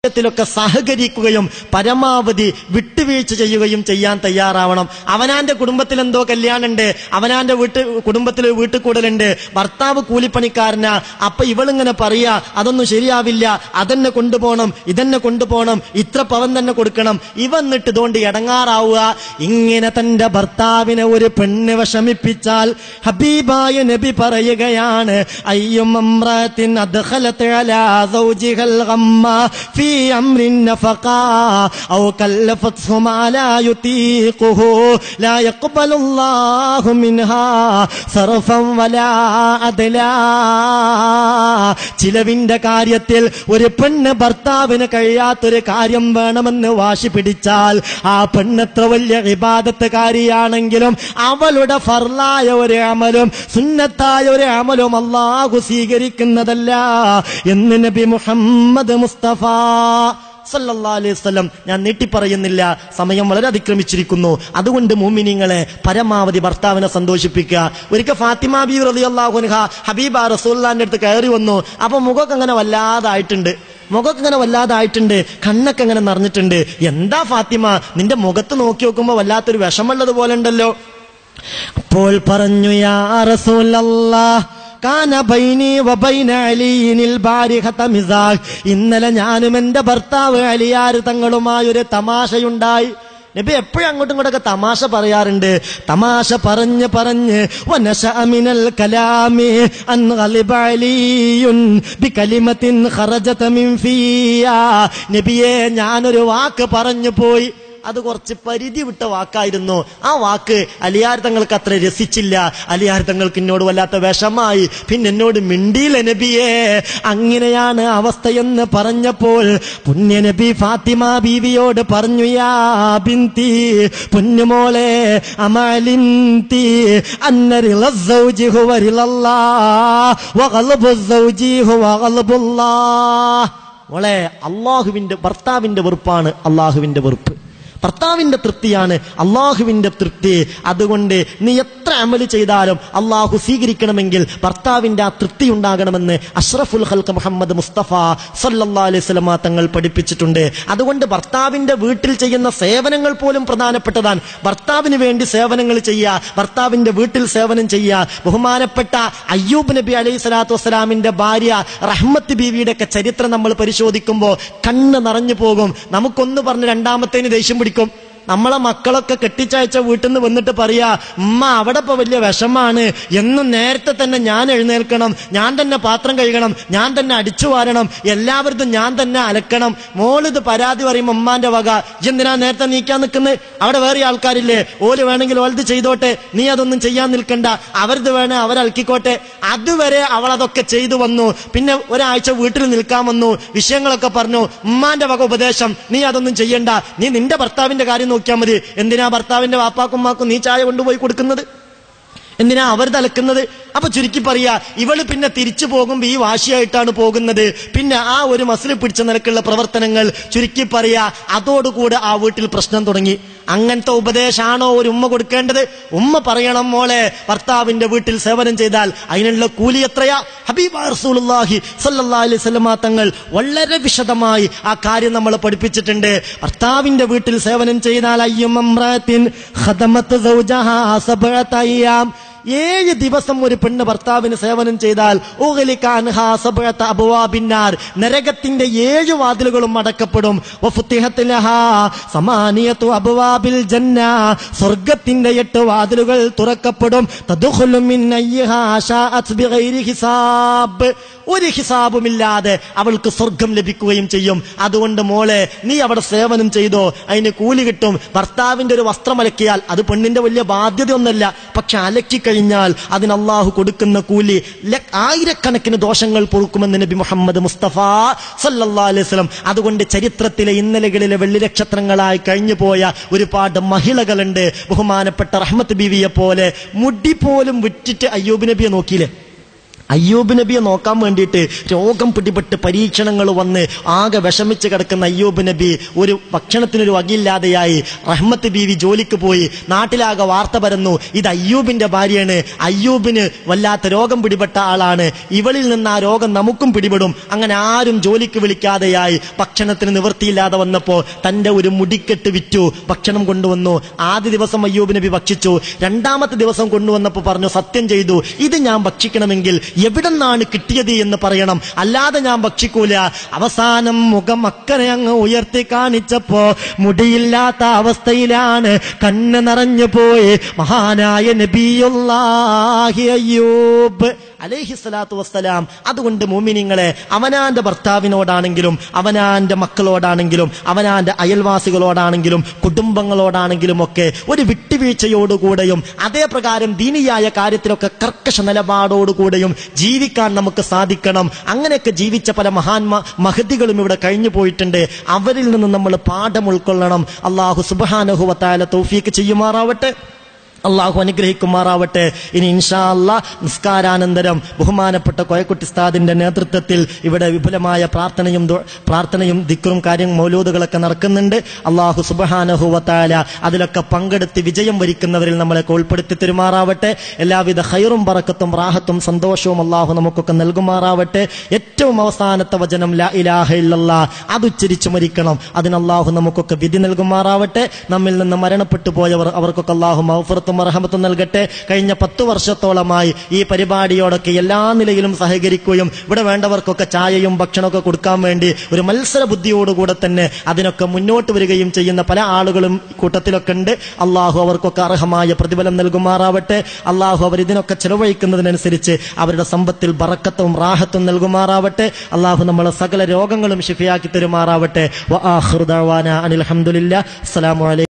ത്തിലൊക്കെ സഹകരിക്കുകയും പരമാവധി വിട്ടുവീഴ്ച ചെയ്യുകയും ചെയ്യാൻ തയ്യാറാവണം അവനാന്റെ കുടുംബത്തിൽ എന്തോ കല്യാണുണ്ട് അവനാന്റെ വീട്ട് കുടുംബത്തിൽ വീട്ടിൽ കൂടലുണ്ട് ഭർത്താവ് കൂലിപ്പണിക്കാരനാ അപ്പൊ ഇവളിങ്ങനെ പറയാ അതൊന്നും ശരിയാവില്ല അതെന്നെ കൊണ്ടുപോകണം ഇതെന്നെ കൊണ്ടുപോകണം ഇത്ര പവൻ തന്നെ കൊടുക്കണം ഇവ എന്നിട്ട് ഇതുകൊണ്ട് ഇടങ്ങാറാവുക ഇങ്ങനെ തന്റെ ഭർത്താവിനെ ഒരു പെണ്ണ് വിഷമിപ്പിച്ചാൽ ഹബീബായ നബി പറയുകയാണ് അയ്യും അമ്രത്തിൻ അദ്ഖലത്ത് അലാ സൗജിഹൽ ഗമ്മ في أمر النفقا أو كلفته ما لا يطيقه لا يقبل الله منها صرفا ولا عدلا ചിലവിന്റെ കാര്യത്തിൽ ഒരു പെണ്ണ് ഭർത്താവിന് കഴിയാത്തൊരു കാര്യം വേണമെന്ന് വാശി പിടിച്ചാൽ ആ പെണ്ണെത്ര വലിയ വിവാദത്തുകാരിയാണെങ്കിലും അവളുടെ ഫർലായ ഒരു അമലും സുന്നത്തായ ഒരു അമലും അള്ളാഹു സ്വീകരിക്കുന്നതല്ല എന്ന് നബി മുഹമ്മദ് മുസ്തഫ സല്ലല്ലാഹു അലൈഹി വസല്ലം ഞാൻ നീട്ടിപ്പറയുന്നില്ല സമയം വളരെ അതിക്രമിച്ചിരിക്കുന്നു അതുകൊണ്ട് മൂമിനിങ്ങളെ പരമാവധി ഭർത്താവിനെ സന്തോഷിപ്പിക്കുക ഒരിക്കൽ ഫാത്തിമ ബി റളിയല്ലാഹു അൻഹ ഹബീബ റസൂലുള്ളാഹിന്റെ അടുത്ത് കയറി വന്നു അപ്പൊ മുഖമൊക്കെ അങ്ങനെ വല്ലാതായിട്ടുണ്ട് മുഖമൊക്കെ ഇങ്ങനെ വല്ലാതായിട്ടുണ്ട് കണ്ണൊക്കെ ഇങ്ങനെ നിറഞ്ഞിട്ടുണ്ട് എന്താ ഫാത്തിമ നിന്റെ മുഖത്ത് നോക്കി നോക്കുമ്പോ വല്ലാത്തൊരു വിഷമുള്ളത് പോലെ ഉണ്ടല്ലോ അപ്പോൾ പറഞ്ഞു യാ റസൂലല്ലാഹ് കാന ബൈനി വബൈന അലിയിനിൽ ബാരിഹത മിസാഹ് ഇന്നലെ ഞാനും എന്റെ ഭർത്താവ് അലിയാർ തങ്ങളുമായി ഒരു തമാശയുണ്ടായി നബി എപ്പോഴും അങ്ങോട്ടും ഇങ്ങോട്ടൊക്കെ തമാശ പറയാറുണ്ട് തമാശ പറഞ്ഞ് പറഞ്ഞ് വനശഅ മിനൽ കലാമി അൻ ഗളിബ അലിയുൻ ബികലിമത്തിൻ ഖറജത മിൻ ഫിയാ നബിയെ ഞാനൊരു വാക്ക് പറഞ്ഞു പോയി അത് കുറച്ച് പരിധി വിട്ട വാക്കായിരുന്നു ആ വാക്ക് അലിയാർ തങ്ങൾക്ക് അത്ര രസിച്ചില്ല അലിയാർ തങ്ങൾക്ക് എന്നോട് വല്ലാത്ത വിഷമായി പിന്നെ എന്നോട് മിണ്ടിയില്ല നബിയെ അങ്ങനെയാണ് അവസ്ഥയെന്ന് പറഞ്ഞപ്പോൾ പുണ്യ നബി ഫാത്തിമ ബീവിയോട് പറഞ്ഞു യാ ബിന്തി പൊന്നുമോളെ അമലിന്തി അന്നരിള الزوج هو رضا الله وغلب الزوج هو غلب الله മോളെ അള്ളാഹുവിന്റെ ഭർത്താവിന്റെ വെറുപ്പാണ് അള്ളാഹുവിന്റെ വെറുപ്പ് ഭർത്താവിന്റെ തൃപ്തിയാണ് അള്ളാഹുവിന്റെ തൃപ്തി അതുകൊണ്ട് നീ എത്ര അമല് ചെയ്താലും അള്ളാഹു സ്വീകരിക്കണമെങ്കിൽ ഭർത്താവിന്റെ ആ തൃപ്തി ഉണ്ടാകണമെന്ന് അഷ്റഫുൽ ഹൽക്ക് മുഹമ്മദ് മുസ്തഫ സല്ലല്ലാ അലൈഹി സ്വലമ തങ്ങൾ പഠിപ്പിച്ചിട്ടുണ്ട് അതുകൊണ്ട് ഭർത്താവിന്റെ വീട്ടിൽ ചെയ്യുന്ന സേവനങ്ങൾ പോലും പ്രധാനപ്പെട്ടതാണ് ഭർത്താവിന് വേണ്ടി സേവനങ്ങൾ ചെയ്യുക ഭർത്താവിന്റെ വീട്ടിൽ സേവനം ചെയ്യുക ബഹുമാനപ്പെട്ട അയ്യൂബ് നബി അലൈഹി സ്വലാത്തു വസ്സലാമിന്റെ ഭാര്യ റഹ്മത്ത് ബീവിയുടെ ഒക്കെ ചരിത്രം നമ്മൾ പരിശോധിക്കുമ്പോൾ കണ്ണ് നിറഞ്ഞു പോകും നമുക്കൊന്ന് പറഞ്ഞ് രണ്ടാമത്തേന് ദേഷ്യം പിടിക്കും നമ്മളെ മക്കളൊക്കെ കെട്ടിച്ചയച്ച വീട്ടിൽ നിന്ന് വന്നിട്ട് പറയാ ഉമ്മ അവിടെ ഇപ്പൊ വലിയ വിഷമാണ് എന്നും നേരത്തെ തന്നെ ഞാൻ എഴുന്നേൽക്കണം ഞാൻ തന്നെ പാത്രം കഴുകണം ഞാൻ തന്നെ അടിച്ചു വാരണം എല്ലാവരും ഞാൻ തന്നെ അലക്കണം മോളിത് പരാതി പറയുമ്പോൾ ഉമ്മാന്റെ വക "ഇജ്ജ് എന്തിനാ നേരത്തെ നീക്കാൻ നിൽക്കുന്നത് അവിടെ വേറെ ആൾക്കാരില്ലേ ഓല് വേണമെങ്കിൽ ഓലത് ചെയ്തോട്ടെ നീ അതൊന്നും ചെയ്യാൻ നിൽക്കണ്ട അവരത് വേണേ അവരൽക്കിക്കോട്ടെ അതുവരെ അവൾ അതൊക്കെ ചെയ്തു വന്നു പിന്നെ ഒരാഴ്ച വീട്ടിൽ നിൽക്കാൻ വന്നു വിഷയങ്ങളൊക്കെ പറഞ്ഞു ഉമ്മാന്റെ വക ഉപദേശം നീ അതൊന്നും ചെയ്യണ്ട നീ നിന്റെ ഭർത്താവിന്റെ കാര്യം നോക്കിയാൽ മതി എന്തിനാ ഭർത്താവിന്റെ വാപ്പാക്കും ഉമ്മാക്കും നീ ചായ കൊണ്ടുപോയി കൊടുക്കുന്നത് എന്തിനാ അവർ തലക്കുന്നത് അപ്പൊ ചുരുക്കി പറയാ ഇവള് പിന്നെ തിരിച്ചു പോകുമ്പോ ഈ വാശിയായിട്ടാണ് പോകുന്നത് പിന്നെ ആ ഒരു മസിൽ പിടിച്ച നിലക്കുള്ള പ്രവർത്തനങ്ങൾ ചുരുക്കി പറയാ അതോടുകൂടെ ആ വീട്ടിൽ പ്രശ്നം തുടങ്ങി അങ്ങനത്തെ ഉപദേശമാണോ ഒരു ഉമ്മ കൊടുക്കേണ്ടത് ഉമ്മ പറയണം മോളെ ഭർത്താവിന്റെ വീട്ടിൽ സേവനം ചെയ്താൽ അതിനുള്ള കൂലി എത്രയാ ഹബീബ റസൂലുള്ളാഹി സ്വല്ലല്ലാഹി അലൈഹി വസല്ലമ തങ്ങൾ വളരെ വിശദമായി ആ കാര്യം നമ്മൾ പഠിപ്പിച്ചിട്ടുണ്ട് ഭർത്താവിന്റെ വീട്ടിൽ സേവനം ചെയ്താൽ അയ്യം അമ്രാത്തിൻ ഖദമത്ത് സൗജഹാ സബഅത അയ്യാം ഏഴ് ദിവസം ഒരു പെണ്ണ് ഭർത്താവിന് സേവനം ചെയ്താൽ ഊഹലിക്കാൻഹാ സബഅത അബ്വാബിന്നാർ നരകത്തിന്റെ ഏഴ് വാതിലുകളും അടക്കപ്പെടും വഫുത്തിഹത്ത് ലഹാ സമാനിയത്തു അബ്വാബിൽ ജന്ന സ്വർഗത്തിന്റെ എട്ട് വാതിലുകൾ തുറക്കപ്പെടും തദ്ഖുലു മിൻ അയ്യിഹാ ശാഅത് ബിഗൈരി ഹിസാബ് ഒരു ഹിസാബുമില്ലാതെ അവൾക്ക് സ്വർഗം ലഭിക്കുകയും ചെയ്യും അതുകൊണ്ട് മോളെ നീ അവിടെ സേവനം ചെയ്തോ അതിന് കൂലി കിട്ടും ഭർത്താവിന്റെ ഒരു വസ്ത്രം അലക്കിയാൽ അത് പെണ്ണിന്റെ വലിയ ബാധ്യതയൊന്നല്ല പക്ഷെ അലക്കി കഴിഞ്ഞാൽ അതിന് അള്ളാഹു കൊടുക്കുന്ന കൂലി ലക്- ആയിരക്കണക്കിന് ദോഷങ്ങൾ പൊറുക്കുമെന്ന് നബി മുഹമ്മദ് മുസ്തഫ സല്ലല്ലാഹു അലൈഹി വസല്ലം അതുകൊണ്ട് ചരിത്രത്തിലെ ഇന്നലകളിലെ വെള്ളിനക്ഷത്രങ്ങളായി കഴിഞ്ഞു പോയ ഒരുപാട് മഹിളകളുണ്ട് ബഹുമാനപ്പെട്ട റഹ്മത്ത് ബീവിയെ പോലെ മുടി പോലും വിറ്റിട്ട് അയ്യൂബ് നബിയെ നോക്കിയില്ലേ അയ്യൂബ് നബിയെ നോക്കാൻ വേണ്ടിയിട്ട് രോഗം പിടിപെട്ട് പരീക്ഷണങ്ങൾ വന്ന് ആകെ വിഷമിച്ച് കിടക്കുന്ന അയ്യൂബ് നബി ഒരു ഭക്ഷണത്തിനൊരു വകയില്ലാതെയായി റഹ്മത്ത് ബീവി ജോലിക്ക് പോയി നാട്ടിലാകെ വാർത്ത പരന്നു ഇത് അയ്യൂബിന്റെ ഭാര്യയാണ് അയ്യൂബിന് വല്ലാത്ത രോഗം പിടിപെട്ട ആളാണ് ഇവളിൽ നിന്ന് ആ രോഗം നമുക്കും പിടിപെടും അങ്ങനെ ആരും ജോലിക്ക് വിളിക്കാതെയായി ഭക്ഷണത്തിന് നിവൃത്തിയില്ലാതെ വന്നപ്പോൾ തന്റെ ഒരു മുടിക്കെട്ട് വിറ്റു ഭക്ഷണം കൊണ്ടുവന്നു ആദ്യ ദിവസം അയ്യൂബ് നബി ഭക്ഷിച്ചു രണ്ടാമത്തെ ദിവസം കൊണ്ടുവന്നപ്പോൾ പറഞ്ഞു സത്യം ചെയ്തു ഇത് ഞാൻ ഭക്ഷിക്കണമെങ്കിൽ എവിടെ നിന്നാണ് കിട്ടിയത് എന്ന് പറയണം അല്ലാതെ ഞാൻ ഭക്ഷിക്കൂല അവസാനം മുഖം അക്കരെ അങ്ങ് ഉയർത്തി കാണിച്ചപ്പോ മുടിയില്ലാത്ത അവസ്ഥയിലാണ് കണ്ണ് നിറഞ്ഞു പോയി മഹാനായ നബിയുല്ലാഹി അയ്യൂബ് അലൈഹി സ്വലാത്തു വസ്സലാം അതുകൊണ്ട് മോമിനിങ്ങളെ അവനാന്റെ ഭർത്താവിനോടാണെങ്കിലും അവനാന്റെ മക്കളോടാണെങ്കിലും അവനാന്റെ അയൽവാസികളോടാണെങ്കിലും കുടുംബങ്ങളോടാണെങ്കിലും ഒക്കെ ഒരു വിട്ടുവീഴ്ചയോടുകൂടെയും അതേ പ്രകാരം ദീനിയായ കാര്യത്തിലൊക്കെ കർക്കശ നിലപാടോടുകൂടെയും ജീവിക്കാൻ നമുക്ക് സാധിക്കണം അങ്ങനെയൊക്കെ ജീവിച്ച പല മഹാന്മാ മഹതികളും ഇവിടെ കഴിഞ്ഞു പോയിട്ടുണ്ട് അവരിൽ നിന്ന് നമ്മൾ പാഠം ഉൾക്കൊള്ളണം അള്ളാഹു സുബാനഹുവത്തായ തൗഫീക്ക് ചെയ്യുമാറാവട്ടെ അള്ളാഹു അനുഗ്രഹിക്കുമാറാവട്ടെ ഇനി ഇൻഷാ അല്ലാ നിസ്കാരാനന്തരം ബഹുമാനപ്പെട്ട കോയക്കുട്ടി സ്ഥാദിന്റെ നേതൃത്വത്തിൽ ഇവിടെ വിപുലമായ പ്രാർത്ഥനയും ദു- പ്രാർത്ഥനയും ദിക്റും കാര്യം മൗലൂദുകളൊക്കെ നടക്കുന്നുണ്ട് അള്ളാഹു സുബഹാനഹുവത്തായ അതിലൊക്കെ പങ്കെടുത്ത് വിജയം വരിക്കുന്നവരിൽ നമ്മളെ ഉൾപ്പെടുത്തി തെരുമാറാവട്ടെ എല്ലാവിധ ഹൈറും പറക്കത്തും റാഹത്തും സന്തോഷവും അള്ളാഹു നമുക്കൊക്കെ നൽകുമാറാവട്ടെ ഏറ്റവും അവസാനത്തെ വചനം ലാ ഇലാഹ ഇല്ലല്ലാ അത് ഉച്ചരിച്ചു മരിക്കണം അതിന് അള്ളാഹു നമുക്കൊക്കെ വിധി നൽകുമാറാവട്ടെ നമ്മിൽ നിന്ന് മരണപ്പെട്ടു പോയവർ അവർക്കൊക്കെ അള്ളാഹു മൗഫറത്തും റഹമത്തും നൽകട്ടെ കഴിഞ്ഞ പത്തു വർഷത്തോളമായി ഈ പരിപാടിയോടൊക്കെ എല്ലാ നിലയിലും സഹകരിക്കുകയും ഇവിടെ വേണ്ടവർക്കൊക്കെ ചായയും ഭക്ഷണമൊക്കെ കൊടുക്കാൻ വേണ്ടി ഒരു മത്സര ബുദ്ധിയോടുകൂടെ തന്നെ അതിനൊക്കെ മുന്നോട്ട് വരികയും ചെയ്യുന്ന പല ആളുകളും കൂട്ടത്തിലൊക്കെ ഉണ്ട് അള്ളാഹു അവർക്കൊക്കെ അർഹമായ പ്രതിഫലം നൽകുമാറാവട്ടെ അള്ളാഹു അവർ ഇതിനൊക്കെ ചെലവഴിക്കുന്നതിനനുസരിച്ച് അവരുടെ സമ്പത്തിൽ ബറക്കത്തും റാഹത്തും നൽകുമാറാവട്ടെ അള്ളാഹു നമ്മളെ സകല രോഗങ്ങളും ഷിഫിയാക്കി തരുമാറാവട്ടെ വ ആഖിറു ദഅവാന അനിൽ ഹംദുലില്ലാ അസ്സലാമു അലൈക്കും